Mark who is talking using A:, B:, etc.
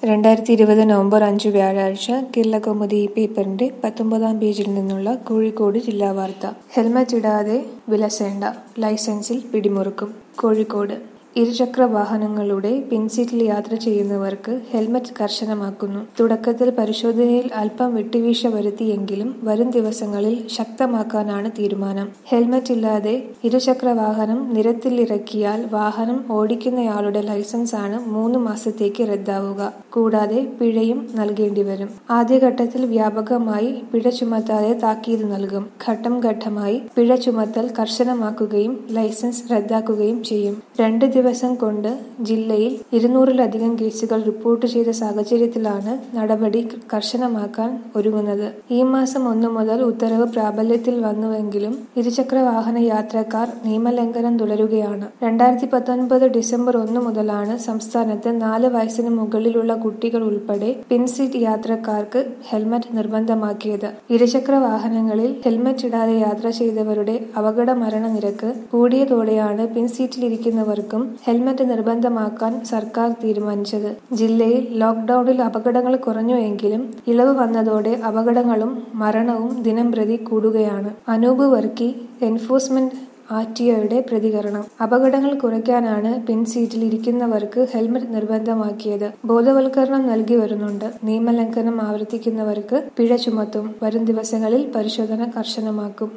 A: രണ്ടായിരത്തി ഇരുപത് നവംബർ അഞ്ച് വ്യാഴാഴ്ച കേരളകൗമുദി ഈ പേപ്പറിന്റെ പത്തൊമ്പതാം പേജിൽ നിന്നുള്ള കോഴിക്കോട് ജില്ലാ വാർത്ത ഹെൽമറ്റ് ഇടാതെ വിലസേണ്ട ലൈസൻസിൽ പിടിമുറുക്കും കോഴിക്കോട് ഇരുചക്ര വാഹനങ്ങളുടെ പിൻസീറ്റിൽ യാത്ര ചെയ്യുന്നവർക്ക് ഹെൽമറ്റ് കർശനമാക്കുന്നു തുടക്കത്തിൽ പരിശോധനയിൽ അല്പം വിട്ടുവീഴ്ച വരുത്തിയെങ്കിലും വരും ദിവസങ്ങളിൽ ശക്തമാക്കാനാണ് തീരുമാനം ഹെൽമറ്റ് ഇല്ലാതെ ഇരുചക്ര വാഹനം നിരത്തിലിറക്കിയാൽ വാഹനം ഓടിക്കുന്നയാളുടെ ലൈസൻസാണ് മൂന്ന് മാസത്തേക്ക് റദ്ദാവുക കൂടാതെ പിഴയും നൽകേണ്ടി വരും ആദ്യഘട്ടത്തിൽ വ്യാപകമായി പിഴ ചുമത്താതെ താക്കീത് നൽകും ഘട്ടം ഘട്ടമായി പിഴ ചുമത്തൽ കർശനമാക്കുകയും ലൈസൻസ് റദ്ദാക്കുകയും ചെയ്യും രണ്ട് ദിവസം കൊണ്ട് ജില്ലയിൽ ഇരുന്നൂറിലധികം കേസുകൾ റിപ്പോർട്ട് ചെയ്ത സാഹചര്യത്തിലാണ് നടപടി കർശനമാക്കാൻ ഒരുങ്ങുന്നത് ഈ മാസം ഒന്നു മുതൽ ഉത്തരവ് പ്രാബല്യത്തിൽ വന്നുവെങ്കിലും ഇരുചക്ര വാഹന യാത്രക്കാർ നിയമലംഘനം തുടരുകയാണ് രണ്ടായിരത്തി പത്തൊൻപത് ഡിസംബർ ഒന്ന് മുതലാണ് സംസ്ഥാനത്ത് നാല് വയസ്സിന് മുകളിലുള്ള കുട്ടികൾ ഉൾപ്പെടെ പിൻസീറ്റ് യാത്രക്കാർക്ക് ഹെൽമറ്റ് നിർബന്ധമാക്കിയത് ഇരുചക്ര വാഹനങ്ങളിൽ ഹെൽമറ്റ് ഇടാതെ യാത്ര ചെയ്തവരുടെ അപകട മരണ നിരക്ക് കൂടിയതോടെയാണ് പിൻസീറ്റിലിരിക്കുന്നവർക്കും ഹെൽമറ്റ് നിർബന്ധമാക്കാൻ സർക്കാർ തീരുമാനിച്ചത് ജില്ലയിൽ ലോക്ഡൌണിൽ അപകടങ്ങൾ കുറഞ്ഞുവെങ്കിലും ഇളവ് വന്നതോടെ അപകടങ്ങളും മരണവും ദിനംപ്രതി കൂടുകയാണ് അനൂപ് വർക്കി എൻഫോഴ്സ്മെന്റ് ആർടിഒയുടെ പ്രതികരണം അപകടങ്ങൾ കുറയ്ക്കാനാണ് പിൻസീറ്റിൽ ഇരിക്കുന്നവർക്ക് ഹെൽമറ്റ് നിർബന്ധമാക്കിയത് ബോധവൽക്കരണം നൽകി വരുന്നുണ്ട് നിയമലംഘനം ആവർത്തിക്കുന്നവർക്ക് പിഴ ചുമത്തും വരും ദിവസങ്ങളിൽ പരിശോധന കർശനമാക്കും